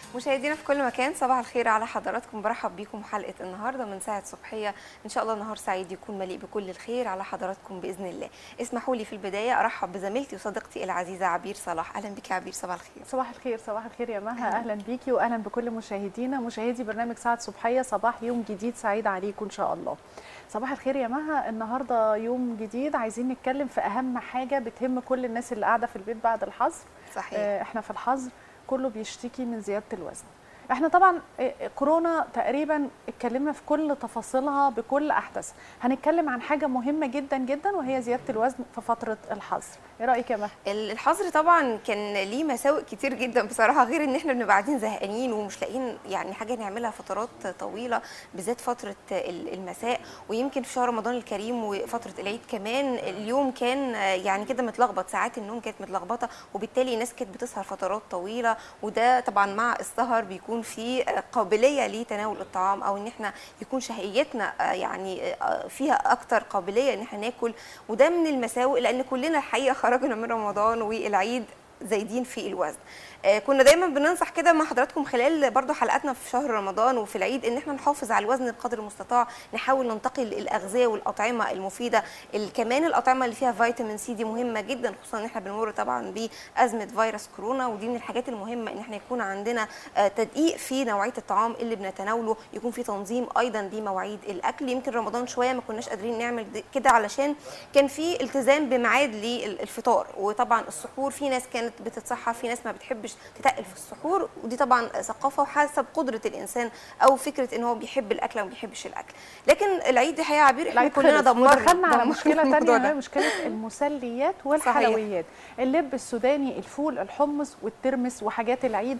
مشاهدينا في كل مكان صباح الخير على حضراتكم برحب بيكم حلقه النهارده من ساعه صبحيه ان شاء الله نهار سعيد يكون مليء بكل الخير على حضراتكم باذن الله اسمحوا لي في البدايه ارحب بزميلتي وصديقتي العزيزه عبير صلاح اهلا بك يا عبير صباح الخير صباح الخير صباح الخير يا مها اهلا بيكي واهلا بكل مشاهدينا مشاهدي برنامج ساعه صبحيه صباح يوم جديد سعيد عليكم ان شاء الله صباح الخير يا مها النهارده يوم جديد عايزين نتكلم في اهم حاجه بتهم كل الناس اللي قاعده في البيت بعد الحظر صحيح آه، احنا في الحظر كله بيشتكي من زياده الوزن احنا طبعا آه، كورونا تقريبا اتكلمنا في كل تفاصيلها بكل احداث هنتكلم عن حاجه مهمه جدا جدا وهي زياده الوزن في فتره الحظر ايه رايك يا مها الحظر طبعا كان ليه مساوئ كتير جدا بصراحه غير ان احنا بنبقى قاعدين زهقانين ومش لاقيين يعني حاجه نعملها فترات طويله بالذات فتره ال- المساء ويمكن في شهر رمضان الكريم وفتره العيد كمان اليوم كان يعني كده متلخبط ساعات النوم كانت متلخبطه وبالتالي الناس كانت بتسهر فترات طويله وده طبعا مع السهر بيكون في قابليه لتناول الطعام او ان احنا يكون شهيتنا يعني فيها اكتر قابليه ان احنا ناكل وده من المساوئ لان كلنا الحقيقه خرجنا من رمضان والعيد زايدين في الوزن آه، كنا دايما بننصح كده مع حضراتكم خلال برضو حلقاتنا في شهر رمضان وفي العيد ان احنا نحافظ على الوزن بقدر المستطاع نحاول ننتقي الاغذيه والاطعمه المفيده ال- كمان الاطعمه اللي فيها فيتامين سي دي مهمه جدا خصوصا ان احنا بنمر طبعا بازمه فيروس كورونا ودي من الحاجات المهمه ان احنا يكون عندنا آه، تدقيق في نوعيه الطعام اللي بنتناوله يكون في تنظيم ايضا لمواعيد الاكل يمكن رمضان شويه ما كناش قادرين نعمل د- كده علشان كان في التزام بميعاد للفطار وطبعا السحور في ناس كانت بتتصحى في ناس ما بتحبش تتقل في السحور ودي طبعا ثقافه وحسب قدره الانسان او فكره ان هو بيحب الاكل او ما بيحبش الاكل لكن العيد دي حقيقه عبير احنا العيد كلنا خلص دمرنا ودخلنا على دمرنا مشكله الموضوع تانية ده. وهي مشكله المسليات والحلويات اللب السوداني الفول الحمص والترمس وحاجات العيد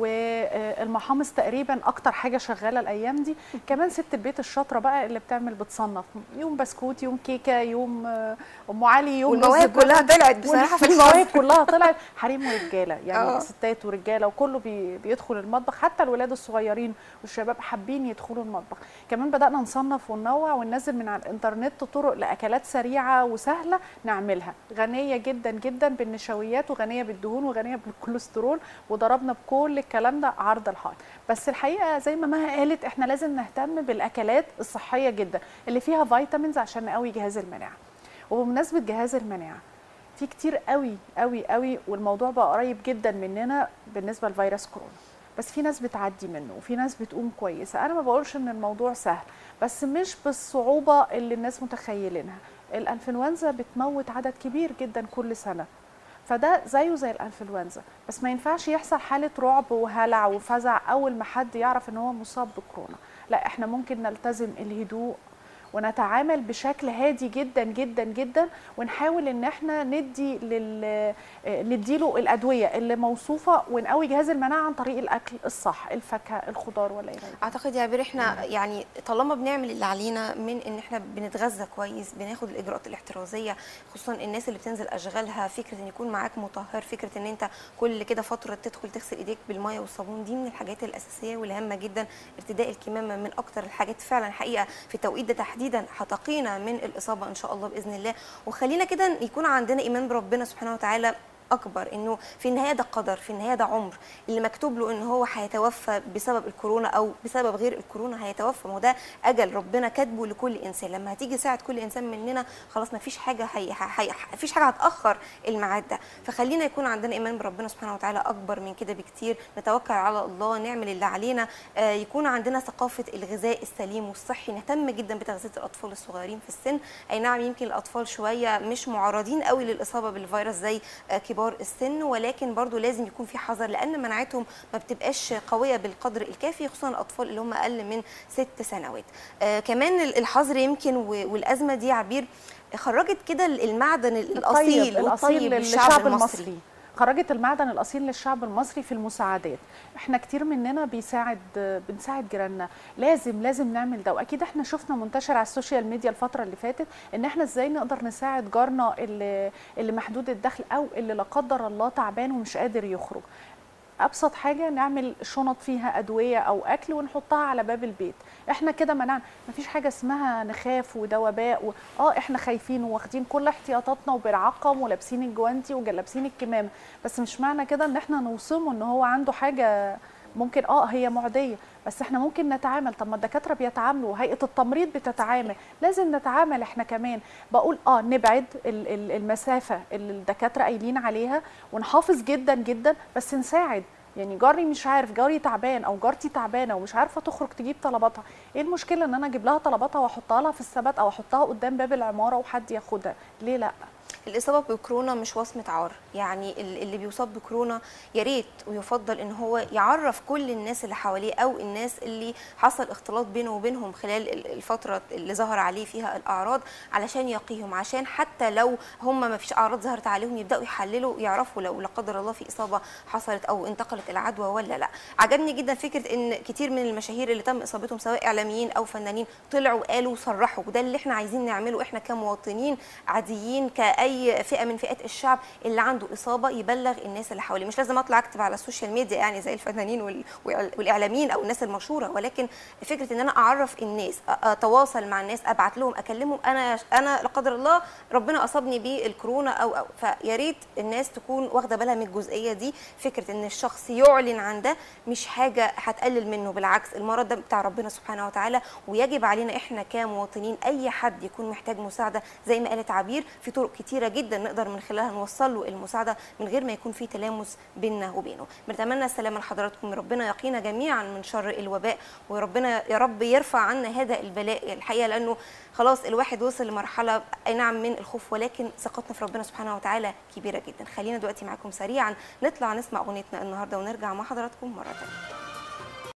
والمحامص تقريبا اكتر حاجه شغاله الايام دي كمان ست البيت الشاطره بقى اللي بتعمل بتصنف يوم بسكوت يوم كيكه يوم آه، ام علي يوم رز والمواهب بلبن. كلها طلعت بصراحه في المواهب الحظر كلها طلعت حريم ورجاله يعني آه. ستات ورجاله وكله بي بيدخل المطبخ حتى الولاد الصغيرين والشباب حابين يدخلوا المطبخ كمان بدانا نصنف وننوع وننزل من على الانترنت طرق لاكلات سريعه وسهله نعملها غنيه جدا جدا بالنشويات وغنيه بالدهون وغنيه بالكوليسترول وضربنا بكل الكلام ده عرض الحائط بس الحقيقه زي ما مها قالت احنا لازم نهتم بالاكلات الصحيه جدا اللي فيها فيتامينز عشان نقوي جهاز المناعه وبمناسبه جهاز المناعه في كتير قوي قوي قوي والموضوع بقى قريب جدا مننا بالنسبه لفيروس كورونا بس في ناس بتعدي منه وفي ناس بتقوم كويسه انا ما بقولش ان الموضوع سهل بس مش بالصعوبه اللي الناس متخيلينها الانفلونزا بتموت عدد كبير جدا كل سنه فده زيه زي الانفلونزا بس ما ينفعش يحصل حاله رعب وهلع وفزع اول ما حد يعرف ان هو مصاب بكورونا لا احنا ممكن نلتزم الهدوء ونتعامل بشكل هادي جدا جدا جدا ونحاول ان احنا ندي لل آه، نديله الادويه اللي موصوفه ونقوي جهاز المناعه عن طريق الاكل الصح الفاكهه الخضار ولا ايه رأيك؟ اعتقد يا عبير احنا يعني طالما بنعمل اللي علينا من ان احنا بنتغذى كويس بناخد الاجراءات الاحترازيه خصوصا الناس اللي بتنزل اشغالها فكره ان يكون معاك مطهر فكره ان انت كل كده فتره تدخل تغسل ايديك بالميه والصابون دي من الحاجات الاساسيه والهامه جدا ارتداء الكمامه من اكتر الحاجات فعلا حقيقه في التوقيت ده تحديدا هتقينا من الاصابه ان شاء الله باذن الله وخلينا كده يكون عندنا ايمان بربنا سبحانه وتعالى اكبر انه في النهايه ده قدر في النهايه ده عمر اللي مكتوب له ان هو هيتوفى بسبب الكورونا او بسبب غير الكورونا هيتوفى ما هو ده اجل ربنا كاتبه لكل انسان لما هتيجي ساعه كل انسان مننا خلاص ما فيش حاجه هي هي ما فيش حاجه هتاخر الميعاد ده فخلينا يكون عندنا ايمان بربنا سبحانه وتعالى اكبر من كده بكتير نتوكل على الله نعمل اللي علينا آه، يكون عندنا ثقافه الغذاء السليم والصحي نهتم جدا بتغذيه الاطفال الصغيرين في السن اي نعم يمكن الاطفال شويه مش معرضين قوي للاصابه بالفيروس زي آه، كبار السن ولكن برضو لازم يكون في حذر لان مناعتهم ما بتبقاش قويه بالقدر الكافي خصوصا الاطفال اللي هم اقل من ست سنوات آه كمان الحظر يمكن و- والازمه دي عبير خرجت كده المعدن الاصيل الطيب الاصيل والطيب للشعب المصري خرجت المعدن الاصيل للشعب المصري في المساعدات احنا كتير مننا بيساعد بنساعد جيراننا لازم لازم نعمل ده واكيد احنا شفنا منتشر على السوشيال ميديا الفتره اللي فاتت ان احنا ازاي نقدر نساعد جارنا اللي اللي محدود الدخل او اللي لا قدر الله تعبان ومش قادر يخرج ابسط حاجه نعمل شنط فيها ادويه او اكل ونحطها على باب البيت احنا كده منعنا مفيش حاجه اسمها نخاف وده وباء و... اه احنا خايفين وواخدين كل احتياطاتنا وبنعقم ولابسين الجوانتي ولابسين الكمامه بس مش معنى كده ان احنا نوصمه ان هو عنده حاجه ممكن اه هي معديه بس احنا ممكن نتعامل طب ما الدكاتره بيتعاملوا وهيئه التمريض بتتعامل لازم نتعامل احنا كمان بقول اه نبعد ال- ال- المسافه اللي الدكاتره قايلين عليها ونحافظ جدا جدا بس نساعد يعني جاري مش عارف جاري تعبان او جارتي تعبانه ومش عارفه تخرج تجيب طلباتها ايه المشكله ان انا اجيب لها طلباتها واحطها لها في الثبات او احطها قدام باب العماره وحد ياخدها ليه لا الاصابه بكورونا مش وصمه عار يعني ال- اللي بيصاب بكورونا يا ريت ويفضل ان هو يعرف كل الناس اللي حواليه او الناس اللي حصل اختلاط بينه وبينهم خلال ال- الفتره اللي ظهر عليه فيها الاعراض علشان يقيهم عشان حتى لو هم ما فيش اعراض ظهرت عليهم يبداوا يحللوا يعرفوا لو لا قدر الله في اصابه حصلت او انتقلت العدوى ولا لا عجبني جدا فكره ان كتير من المشاهير اللي تم اصابتهم سواء اعلاميين او فنانين طلعوا قالوا وصرحوا وده اللي احنا عايزين نعمله احنا كمواطنين عاديين كاي فئه من فئات الشعب اللي عنده اصابه يبلغ الناس اللي حواليه مش لازم اطلع اكتب على السوشيال ميديا يعني زي الفنانين وال- وال- والاعلاميين او الناس المشهوره ولكن فكره ان انا اعرف الناس أ- اتواصل مع الناس ابعت لهم اكلمهم انا انا لا قدر الله ربنا اصابني بالكورونا او او فيا ريت الناس تكون واخده بالها من الجزئيه دي فكره ان الشخص يعلن عن ده مش حاجه هتقلل منه بالعكس المرض ده بتاع ربنا سبحانه وتعالى ويجب علينا احنا كمواطنين اي حد يكون محتاج مساعده زي ما قالت عبير في طرق كتيره جدا نقدر من خلالها نوصل له المساعده من غير ما يكون في تلامس بيننا وبينه بنتمنى السلامه لحضراتكم ربنا يقينا جميعا من شر الوباء وربنا يا رب يرفع عنا هذا البلاء الحقيقه لانه خلاص الواحد وصل لمرحله اي نعم من الخوف ولكن ثقتنا في ربنا سبحانه وتعالى كبيره جدا خلينا دلوقتي معاكم سريعا نطلع نسمع اغنيتنا النهارده ونرجع مع حضراتكم مره ثانيه